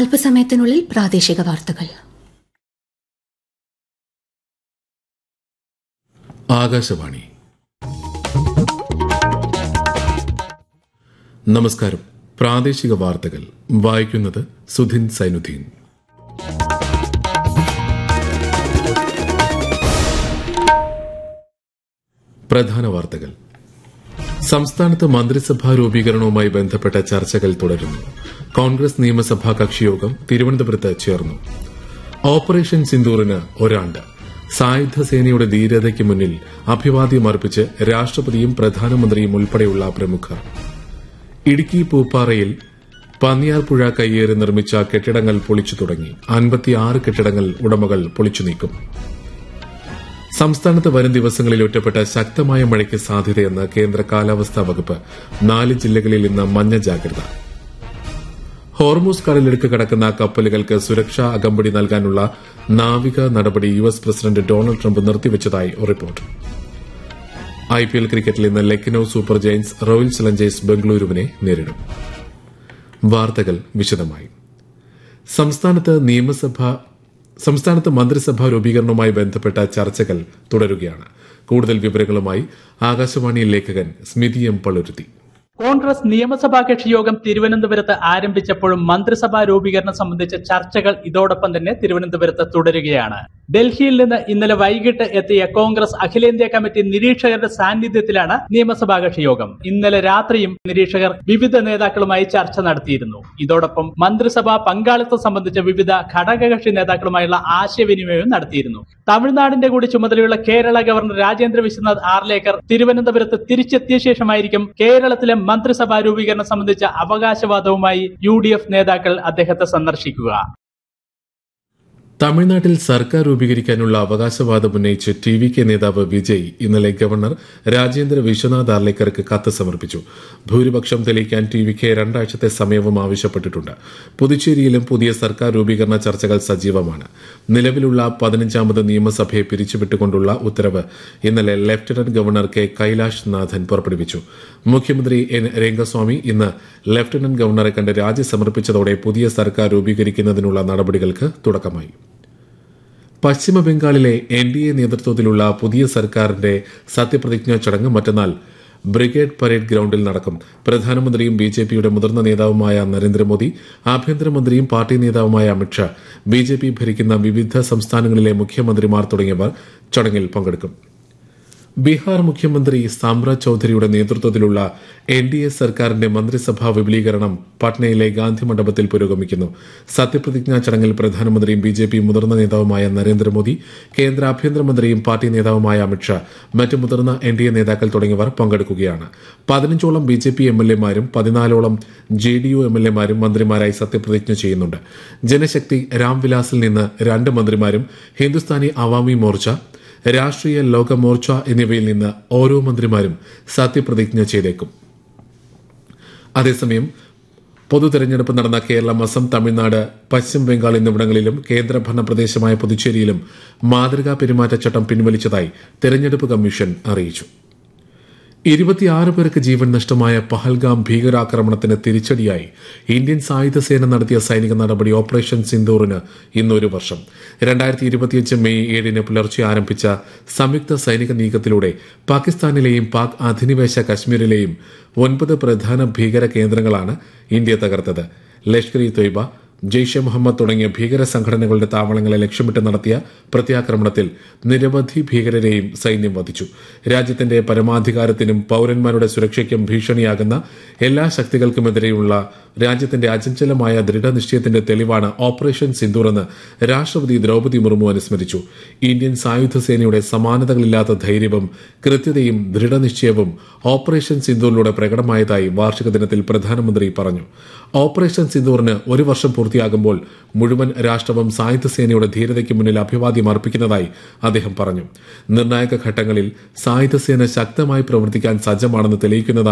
അല്പസമയത്തിനുള്ളിൽ പ്രാദേശിക വാർത്തകൾ ആകാശവാണി നമസ്കാരം പ്രാദേശിക വാർത്തകൾ വായിക്കുന്നത് സുധിൻ സൈനുദ്ദീൻ പ്രധാന വാർത്തകൾ സംസ്ഥാനത്ത് മന്ത്രിസഭാ രൂപീകരണവുമായി ബന്ധപ്പെട്ട ചർച്ചകൾ തുടരുന്നു കോൺഗ്രസ് നിയമസഭാ കക്ഷിയോഗം തിരുവനന്തപുരത്ത് ചേർന്നു ഓപ്പറേഷൻ സിന്ദൂറിന് ഒരാണ്ട് സായുധ സേനയുടെ ധീരതയ്ക്ക് മുന്നിൽ അഭിവാദ്യമർപ്പിച്ച് രാഷ്ട്രപതിയും പ്രധാനമന്ത്രിയും ഉൾപ്പെടെയുള്ള പ്രമുഖർ ഇടുക്കി പൂപ്പാറയിൽ പന്നിയാർപ്പുഴ കയ്യേറി നിർമ്മിച്ച കെട്ടിടങ്ങൾ പൊളിച്ചു തുടങ്ങി അൻപത്തിയാറ് കെട്ടിടങ്ങൾ ഉടമകൾ പൊളിച്ചു നീക്കും സംസ്ഥാനത്ത് വരും ദിവസങ്ങളിൽ ഒറ്റപ്പെട്ട ശക്തമായ മഴയ്ക്ക് സാധ്യതയെന്ന് കേന്ദ്ര കാലാവസ്ഥാ വകുപ്പ് നാല് ജില്ലകളിൽ ഇന്ന് മഞ്ഞ ജാഗ്രത ഹോർമൂസ് കടലിടുക്ക് കടക്കുന്ന കപ്പലുകൾക്ക് സുരക്ഷാ അകമ്പടി നൽകാനുള്ള നാവിക നടപടി U S president Donald Trump നിർത്തിവച്ചതായി റിപ്പോർട്ട് ഐപിഎൽ ക്രിക്കറ്റിൽ ഇന്ന് Lucknow super giants royal challengers ബംഗളൂരുവിനെ നേരിടും വാർത്തകൾ വിശദമായി സംസ്ഥാനത്ത് നിയമസഭ സംസ്ഥാനത്ത് മന്ത്രിസഭാ രൂപീകരണവുമായി ബന്ധപ്പെട്ട ചർച്ചകൾ തുടരുകയാണ് കൂടുതൽ വിവരങ്ങളുമായി ആകാശവാണി ലേഖകൻ സ്മിതി എം പളുരുത്തി കോൺഗ്രസ് നിയമസഭാ കക്ഷി യോഗം തിരുവനന്തപുരത്ത് ആരംഭിച്ചപ്പോഴും മന്ത്രിസഭാ രൂപീകരണം സംബന്ധിച്ച ചർച്ചകൾ ഇതോടൊപ്പം തന്നെ തിരുവനന്തപുരത്ത് തുടരുകയാണ് ഡൽഹിയിൽ നിന്ന് ഇന്നലെ വൈകിട്ട് എത്തിയ കോൺഗ്രസ് അഖിലേന്ത്യാ കമ്മിറ്റി നിരീക്ഷകരുടെ സാന്നിധ്യത്തിലാണ് നിയമസഭാ കക്ഷി യോഗം ഇന്നലെ രാത്രിയും നിരീക്ഷകർ വിവിധ നേതാക്കളുമായി ചർച്ച നടത്തിയിരുന്നു ഇതോടൊപ്പം മന്ത്രിസഭാ പങ്കാളിത്തം സംബന്ധിച്ച വിവിധ ഘടകകക്ഷി നേതാക്കളുമായുള്ള ആശയവിനിമയവും നടത്തിയിരുന്നു തമിഴ്നാടിന്റെ കൂടി ചുമതലയുള്ള കേരള ഗവർണർ രാജേന്ദ്ര വിശ്വനാഥ് ആർലേക്കർ തിരുവനന്തപുരത്ത് തിരിച്ചെത്തിയ ശേഷമായിരിക്കും കേരളത്തിലെ മന്ത്രിസഭാ രൂപീകരണം സംബന്ധിച്ച അവകാശവാദവുമായി യു നേതാക്കൾ അദ്ദേഹത്തെ സന്ദർശിക്കുക തമിഴ്നാട്ടിൽ സർക്കാർ രൂപീകരിക്കാനുള്ള അവകാശവാദം ഉന്നയിച്ച് ടി വി കെ നേതാവ് വിജയ് ഇന്നലെ ഗവർണർ രാജേന്ദ്ര വിശ്വനാഥ് ആർലേക്കർക്ക് കത്ത് സമർപ്പിച്ചു ഭൂരിപക്ഷം തെളിയിക്കാൻ ടി വി കെ രണ്ടാഴ്ചത്തെ സമയവും ആവശ്യപ്പെട്ടിട്ടുണ്ട് പുതുച്ചേരിയിലും പുതിയ സർക്കാർ രൂപീകരണ ചർച്ചകൾ സജീവമാണ് നിലവിലുള്ള പതിനഞ്ചാമത് നിയമസഭയെ പിരിച്ചുവിട്ടുകൊണ്ടുള്ള ഉത്തരവ് ഇന്നലെ ലഫ്റ്റനന്റ് ഗവർണർ കെ കൈലാഷ് നാഥൻ പുറപ്പെടുവിച്ചു മുഖ്യമന്ത്രി എൻ രംഗസ്വാമി ഇന്ന് ലഫ്റ്റനന്റ് ഗവർണറെ കണ്ട് രാജി സമർപ്പിച്ചതോടെ പുതിയ സർക്കാർ രൂപീകരിക്കുന്നതിനുള്ള നടപടികൾക്ക് തുടക്കമായി പശ്ചിമ ബംഗാളിലെ എൻ ഡി എ നേതൃത്വത്തിലുള്ള പുതിയ സർക്കാരിന്റെ സത്യപ്രതിജ്ഞാ ചടങ്ങ് മറ്റന്നാൾ ബ്രിഗേഡ് പരേഡ് ഗ്രൌണ്ടിൽ നടക്കും പ്രധാനമന്ത്രിയും ബി ജെ പിയുടെ മുതിർന്ന നേതാവുമായ നരേന്ദ്രമോദി ആഭ്യന്തരമന്ത്രിയും പാർട്ടി നേതാവുമായ അമിത്ഷാ ബി ജെ പി ഭരിക്കുന്ന വിവിധ സംസ്ഥാനങ്ങളിലെ മുഖ്യമന്ത്രിമാർ തുടങ്ങിയവർ ചടങ്ങിൽ പങ്കെടുക്കും ബീഹാർ മുഖ്യമന്ത്രി സാമ്രാജ് ചൌധരിയുടെ നേതൃത്വത്തിലുള്ള എൻ ഡി എ സർക്കാരിന്റെ മന്ത്രിസഭാ വിപുലീകരണം പട്നയിലെ ഗാന്ധി മണ്ഡപത്തിൽ പുരോഗമിക്കുന്നു സത്യപ്രതിജ്ഞാ ചടങ്ങിൽ പ്രധാനമന്ത്രിയും ബി ജെ പി മുതിർന്ന നേതാവുമായ നരേന്ദ്രമോദി കേന്ദ്ര ആഭ്യന്തരമന്ത്രിയും പാർട്ടി നേതാവുമായ അമിത്ഷാ മറ്റ് മുതിർന്ന എൻ ഡി എ നേതാക്കൾ തുടങ്ങിയവർ പങ്കെടുക്കുകയാണ് പതിനഞ്ചോളം B J P M L എമാരും പതിനാലോളം J D U M L എമാരും മന്ത്രിമാരായി സത്യപ്രതിജ്ഞ ചെയ്യുന്നുണ്ട് ജനശക്തി രാംവിലാസിൽ നിന്ന് രണ്ട് മന്ത്രിമാരും ഹിന്ദുസ്ഥാനി അവാമി മോർച്ച രാഷ്ട്രീയ ലോക മോർച്ച എന്നിവയിൽ നിന്ന് ഓരോ മന്ത്രിമാരും സത്യപ്രതിജ്ഞ ചെയ്തേക്കും അതേസമയം പൊതു തെരഞ്ഞെടുപ്പ് നടന്ന കേരളം അസം തമിഴ്നാട് പശ്ചിമ ബംഗാൾ എന്നിവിടങ്ങളിലും കേന്ദ്രഭരണ പ്രദേശമായ പുതുച്ചേരിയിലും മാതൃകാ പെരുമാറ്റച്ചട്ടം പിൻവലിച്ചതായി തെരഞ്ഞെടുപ്പ് കമ്മീഷൻ അറിയിച്ചു ഇരുപത്തിയാറ് പേർക്ക് ജീവൻ നഷ്ടമായ പഹൽഗാം ഭീകരാക്രമണത്തിന് തിരിച്ചടിയായി ഇന്ത്യൻ സായുധ സേന നടത്തിയ സൈനിക നടപടി ഓപ്പറേഷൻ സിന്ദൂറിന് ഇന്നൊരു വർഷം രണ്ടായിരത്തി ഇരുപത്തിയഞ്ച് മെയ് ഏഴിന് പുലർച്ചെ ആരംഭിച്ച സംയുക്ത സൈനിക നീക്കത്തിലൂടെ പാകിസ്ഥാനിലെയും പാക് അധിനിവേശ കശ്മീരിലെയും ഒൻപത് പ്രധാന ഭീകര കേന്ദ്രങ്ങളാണ് ഇന്ത്യ തകർത്തത് ലഷ്കർ ഇ തൊയ്ബ ജെയ്ഷെ മുഹമ്മദ് തുടങ്ങിയ ഭീകര സംഘടനകളുടെ താവളങ്ങളെ ലക്ഷ്യമിട്ട് നടത്തിയ പ്രത്യാക്രമണത്തിൽ നിരവധി ഭീകരരെയും സൈന്യം വധിച്ചു രാജ്യത്തിന്റെ പരമാധികാരത്തിനും പൌരന്മാരുടെ സുരക്ഷയ്ക്കും ഭീഷണിയാകുന്ന എല്ലാ ശക്തികൾക്കുമെതിരെയുള്ള രാജ്യത്തിന്റെ അചഞ്ചലമായ ദൃഢനിശ്ചയത്തിന്റെ തെളിവാണ് ഓപ്പറേഷൻ സിന്ദൂർ എന്ന് രാഷ്ട്രപതി ദ്രൌപതി മുർമു അനുസ്മരിച്ചു ഇന്ത്യൻ സായുധ സേനയുടെ സമാനതകളില്ലാത്ത ധൈര്യവും കൃത്യതയും ദൃഢനിശ്ചയവും ഓപ്പറേഷൻ സിന്ദൂറിലൂടെ പ്രകടമായതായി വാർഷിക ദിനത്തിൽ പ്രധാനമന്ത്രി പറഞ്ഞു ഓപ്പറേഷൻ സിന്ദൂറിന് ഒരു വർഷം പൂർത്തിയാകുമ്പോൾ മുഴുവൻ രാഷ്ട്രവും സായുധ സേനയുടെ ധീരതയ്ക്ക് മുന്നിൽ അഭിവാദ്യം അർപ്പിക്കുന്നതായി അദ്ദേഹം പറഞ്ഞു നിർണായക ഘട്ടങ്ങളിൽ സായുധ സേന ശക്തമായി പ്രവർത്തിക്കാൻ സജ്ജമാണെന്ന് തെളിയിക്കുന്നതാണ്